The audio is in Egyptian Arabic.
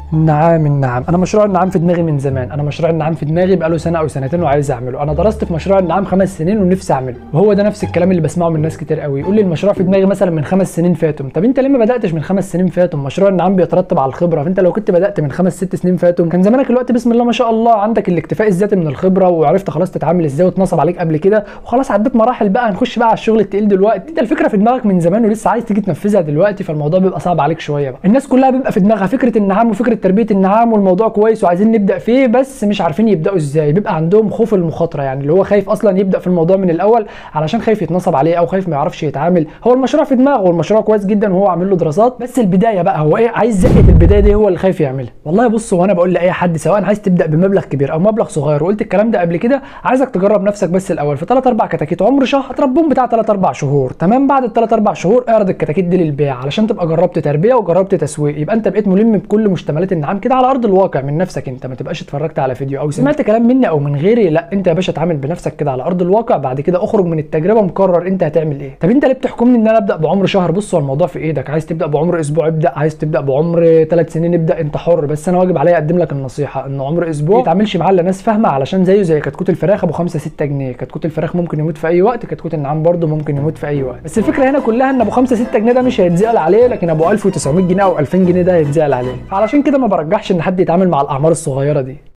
النعام النعام انا مشروع النعام في دماغي من زمان انا مشروع النعام في دماغي بقاله سنه او سنتين وعايز اعمله انا درست في مشروع النعام خمس سنين ونفسي اعمله وهو ده نفس الكلام اللي بسمعه من ناس كتير قوي يقول لي المشروع في دماغي مثلا من خمس سنين فاتوا طب انت ليه ما بداتش من خمس سنين فاتوا مشروع النعام بيترتب على الخبره فانت لو كنت بدات من خمس ست سنين فاتوا كان زمانك الوقت بسم الله ما شاء الله عندك الاكتفاء الذاتي من الخبره وعرفت خلاص تتعامل ازاي وتنصب عليك قبل كده وخلاص عديت مراحل بقى هنخش بقى على الشغل التقيل دلوقتي انت الفكره في دماغك من زمان ولسه عايز تيجي تنفذها دلوقتي فالموضوع بيبقى صعب عليك شويه بقى الناس كلها بيبقى في دماغها فكره النعام وفكره تربيه النعام والموضوع كويس وعايزين نبدا فيه بس مش عارفين يبداوا ازاي بيبقى عندهم خوف المخاطره يعني اللي هو خايف اصلا يبدا في الموضوع من الاول علشان خايف يتنصب عليه او خايف ما يعرفش يتعامل هو المشروع في دماغه والمشروع كويس جدا وهو عامل له دراسات بس البدايه بقى هو ايه عايز زقه البدايه دي هو اللي خايف يعملها والله بص هو انا بقول لاي حد سواء عايز تبدا بمبلغ كبير او مبلغ صغير وقلت الكلام ده قبل كده عايزك تجرب نفسك بس الاول في 3 4 كتاكيت عمر شهر هتربهم بتاع 3 4 شهور تمام بعد ال 3 4 شهور اعرض الكتاكيت دي للبيع علشان تبقى جربت تربيه وجربت تسويق يبقى انت بقيت ملم بكل مشتملات النعام كده على ارض الواقع من نفسك انت ما تبقاش اتفرجت على فيديو او سمعت كلام مني او من غيري لا انت يا باشا اتعامل بنفسك كده على ارض الواقع بعد كده اخرج من التجربه مقرر انت هتعمل ايه طب انت ليه بتحكمني ان انا ابدا بعمر شهر بص هو الموضوع في ايدك عايز تبدا بعمر اسبوع ابدا عايز تبدا بعمر ثلاث سنين ابدا انت حر بس انا واجب عليا اقدم لك النصيحه ان عمر اسبوع ما يتعاملش معاه الا ناس فاهمه علشان زيه زي كتكوت الفراخ ابو 5 6 جنيه كتكوت الفراخ ممكن يموت في اي وقت كتكوت النعام برده ممكن يموت في اي وقت بس الفكره هنا كلها ان ابو 5 6 جنيه ده مش هيتزعل عليه لكن ابو 1900 جنيه او 2000 جنيه ده هيتزعل عليه فعلشان كده ما برجحش ان حد يتعامل مع الاعمار الصغيره دي